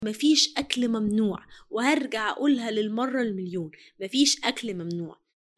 مفيش أكل ممنوع وهرجع أقولها للمرة المليون مفيش أكل ممنوع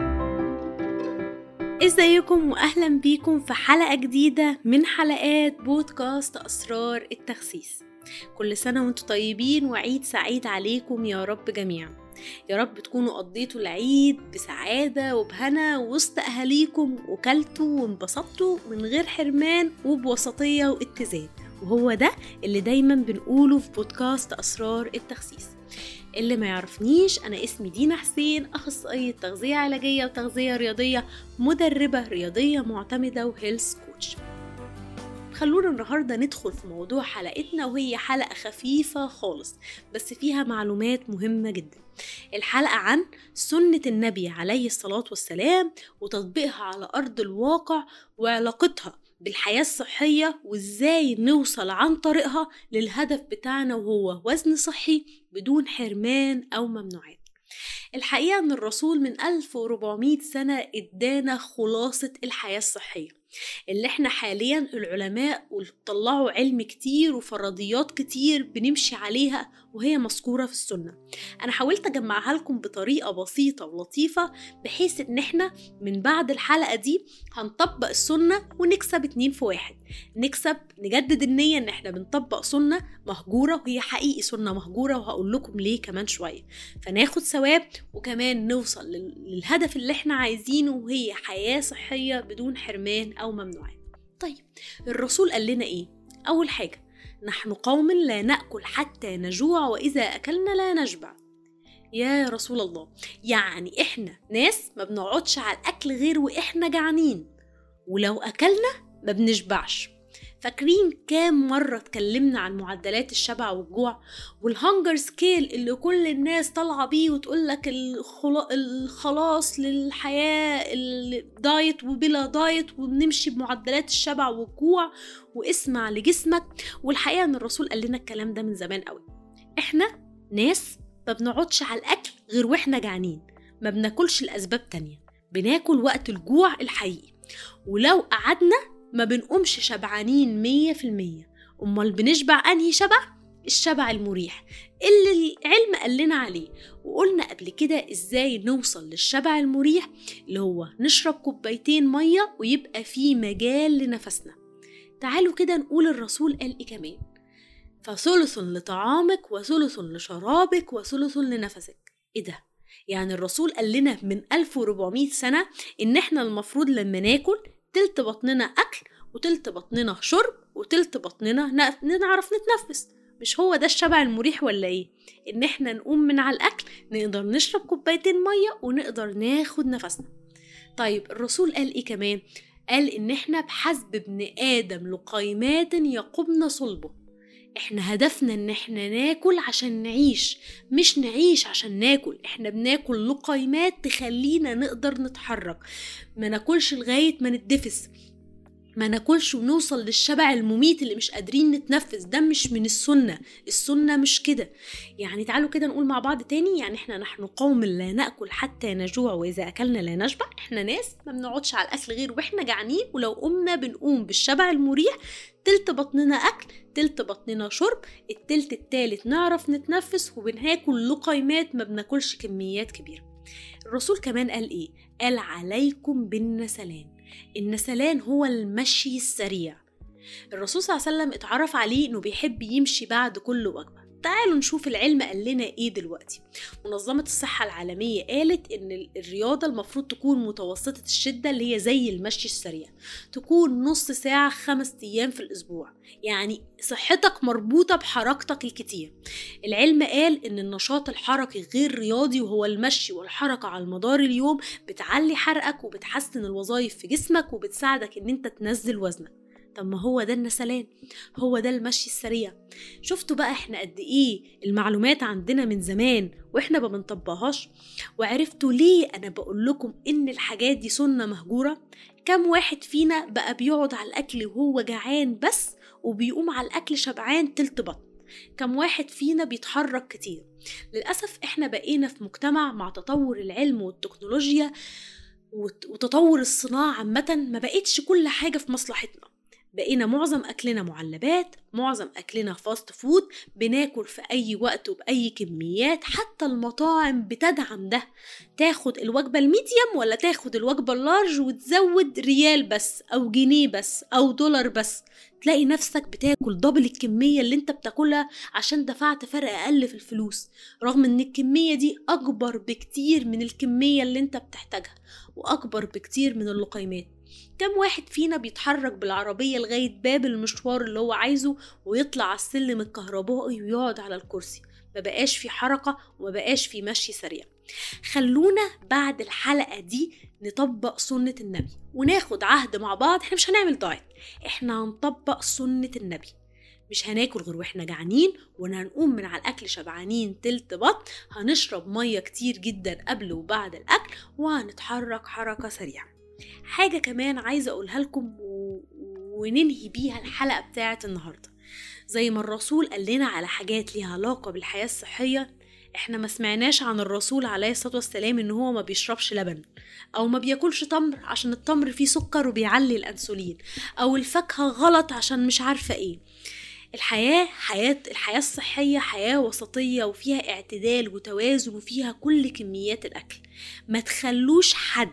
ازيكم واهلا بيكم في حلقة جديدة من حلقات بودكاست اسرار التخسيس كل سنة وانتم طيبين وعيد سعيد عليكم يا رب جميعا يا رب تكونوا قضيتوا العيد بسعادة وبهنا وسط أهاليكم وكلتوا وانبسطتوا من غير حرمان وبوسطية واتزان وهو ده اللي دايما بنقوله في بودكاست أسرار التخسيس اللي ما يعرفنيش أنا اسمي دينا حسين أخصائية تغذية علاجية وتغذية رياضية مدربة رياضية معتمدة وهيلث كوتش خلونا النهاردة ندخل في موضوع حلقتنا وهي حلقة خفيفة خالص بس فيها معلومات مهمة جدا الحلقة عن سنة النبي عليه الصلاة والسلام وتطبيقها على أرض الواقع وعلاقتها بالحياة الصحية وإزاي نوصل عن طريقها للهدف بتاعنا وهو وزن صحي بدون حرمان أو ممنوعات الحقيقة أن الرسول من 1400 سنة إدانا خلاصة الحياة الصحية اللي احنا حاليا العلماء طلعوا علم كتير وفرضيات كتير بنمشي عليها وهي مذكورة في السنة أنا حاولت أجمعها لكم بطريقة بسيطة ولطيفة بحيث إن احنا من بعد الحلقة دي هنطبق السنة ونكسب اتنين في واحد نكسب نجدد النية إن احنا بنطبق سنة مهجورة وهي حقيقي سنة مهجورة وهقول لكم ليه كمان شوية فناخد ثواب وكمان نوصل للهدف اللي احنا عايزينه وهي حياة صحية بدون حرمان أو ممنوعات طيب الرسول قال لنا إيه؟ أول حاجة نحن قوم لا ناكل حتى نجوع واذا اكلنا لا نشبع يا رسول الله يعني احنا ناس ما بنقعدش على الاكل غير واحنا جعانين ولو اكلنا ما بنشبعش فاكرين كام مرة اتكلمنا عن معدلات الشبع والجوع والهانجر سكيل اللي كل الناس طالعة بيه وتقولك الخلاص للحياة الدايت وبلا دايت وبنمشي بمعدلات الشبع والجوع واسمع لجسمك والحقيقة ان الرسول قال لنا الكلام ده من زمان قوي احنا ناس ما بنقعدش على الاكل غير واحنا جعانين ما بناكلش لاسباب تانية بناكل وقت الجوع الحقيقي ولو قعدنا ما بنقومش شبعانين مية في المية أمال بنشبع أنهي شبع؟ الشبع المريح اللي العلم قال لنا عليه وقلنا قبل كده ازاي نوصل للشبع المريح اللي هو نشرب كوبايتين مية ويبقى فيه مجال لنفسنا تعالوا كده نقول الرسول قال ايه كمان فثلث لطعامك وثلث لشرابك وثلث لنفسك ايه ده يعني الرسول قال لنا من 1400 سنة إن إحنا المفروض لما ناكل تلت بطننا أكل وتلت بطننا شرب وتلت بطننا نعرف نتنفس مش هو ده الشبع المريح ولا ايه ان احنا نقوم من على الاكل نقدر نشرب كوبايتين ميه ونقدر ناخد نفسنا طيب الرسول قال ايه كمان قال ان احنا بحسب ابن ادم لقيمات يقبن صلبه احنا هدفنا ان احنا ناكل عشان نعيش مش نعيش عشان ناكل احنا بناكل لقيمات تخلينا نقدر نتحرك ما ناكلش لغايه ما نتدفس ما ناكلش ونوصل للشبع المميت اللي مش قادرين نتنفس ده مش من السنة السنة مش كده يعني تعالوا كده نقول مع بعض تاني يعني احنا نحن قوم لا نأكل حتى نجوع وإذا أكلنا لا نشبع احنا ناس ما بنقعدش على الأكل غير واحنا جعانين ولو قمنا بنقوم بالشبع المريح تلت بطننا أكل تلت بطننا شرب التلت التالت نعرف نتنفس وبناكل لقيمات ما بناكلش كميات كبيرة الرسول كمان قال ايه قال عليكم بالنسلان النسلان هو المشي السريع الرسول صلى الله عليه وسلم اتعرف عليه انه بيحب يمشي بعد كل وجبه تعالوا نشوف العلم قال لنا ايه دلوقتي منظمة الصحة العالمية قالت ان الرياضة المفروض تكون متوسطة الشدة اللي هي زي المشي السريع تكون نص ساعة خمس ايام في الاسبوع يعني صحتك مربوطة بحركتك الكتير العلم قال ان النشاط الحركي غير رياضي وهو المشي والحركة على مدار اليوم بتعلي حرقك وبتحسن الوظائف في جسمك وبتساعدك ان انت تنزل وزنك طب ما هو ده النسلان هو ده المشي السريع شفتوا بقى احنا قد ايه المعلومات عندنا من زمان واحنا ما بنطبقهاش وعرفتوا ليه انا بقول لكم ان الحاجات دي سنه مهجوره كم واحد فينا بقى بيقعد على الاكل وهو جعان بس وبيقوم على الاكل شبعان تلت بطن كم واحد فينا بيتحرك كتير للأسف احنا بقينا في مجتمع مع تطور العلم والتكنولوجيا وتطور الصناعة عامة ما بقتش كل حاجة في مصلحتنا بقينا معظم اكلنا معلبات معظم اكلنا فاست فود بناكل في اي وقت وباي كميات حتى المطاعم بتدعم ده تاخد الوجبه الميديم ولا تاخد الوجبه اللارج وتزود ريال بس او جنيه بس او دولار بس تلاقي نفسك بتاكل دبل الكميه اللي انت بتاكلها عشان دفعت فرق اقل في الفلوس رغم ان الكميه دي اكبر بكتير من الكميه اللي انت بتحتاجها واكبر بكتير من اللقيمات كم واحد فينا بيتحرك بالعربية لغاية باب المشوار اللي هو عايزه ويطلع على السلم الكهربائي ويقعد على الكرسي ما بقاش في حركة وما بقاش في مشي سريع خلونا بعد الحلقة دي نطبق سنة النبي وناخد عهد مع بعض احنا مش هنعمل دايت احنا هنطبق سنة النبي مش هناكل غير واحنا جعانين وهنقوم من على الاكل شبعانين تلت بط هنشرب ميه كتير جدا قبل وبعد الاكل وهنتحرك حركه سريعه حاجة كمان عايزة أقولها لكم و... وننهي بيها الحلقة بتاعة النهاردة زي ما الرسول قال لنا على حاجات ليها علاقة بالحياة الصحية احنا ما سمعناش عن الرسول عليه الصلاة والسلام ان هو ما بيشربش لبن او ما بياكلش تمر عشان التمر فيه سكر وبيعلي الانسولين او الفاكهة غلط عشان مش عارفة ايه الحياة حياة الحياة الصحية حياة وسطية وفيها اعتدال وتوازن وفيها كل كميات الأكل ما تخلوش حد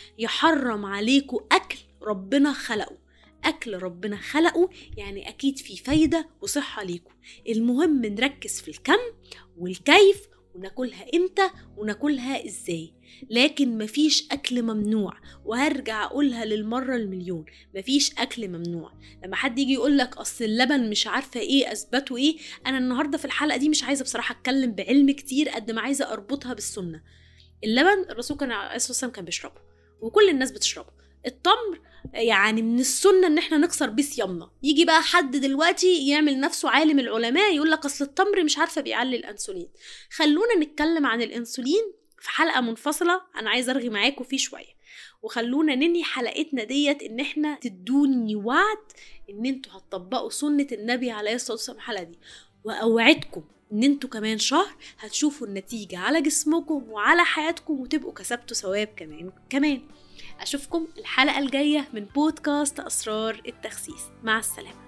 يحرم عليكم أكل ربنا خلقه أكل ربنا خلقه يعني أكيد في فايدة وصحة ليكم المهم نركز في الكم والكيف وناكلها امتى وناكلها ازاي لكن مفيش اكل ممنوع وهرجع اقولها للمره المليون مفيش اكل ممنوع لما حد يجي يقول لك اصل اللبن مش عارفه ايه اثبته ايه انا النهارده في الحلقه دي مش عايزه بصراحه اتكلم بعلم كتير قد ما عايزه اربطها بالسنه اللبن الرسول كان عليه الصلاه والسلام كان بيشربه وكل الناس بتشربه التمر يعني من السنة ان احنا نكسر بيه صيامنا يجي بقى حد دلوقتي يعمل نفسه عالم العلماء يقول لك اصل التمر مش عارفة بيعلي الانسولين خلونا نتكلم عن الانسولين في حلقة منفصلة انا عايزة ارغي معاكم فيه شوية وخلونا ننهي حلقتنا ديت ان احنا تدوني وعد ان انتوا هتطبقوا سنة النبي عليه الصلاة والسلام الحلقة دي واوعدكم ان انتوا كمان شهر هتشوفوا النتيجة على جسمكم وعلى حياتكم وتبقوا كسبتوا ثواب كمان كمان اشوفكم الحلقة الجاية من بودكاست اسرار التخسيس مع السلامة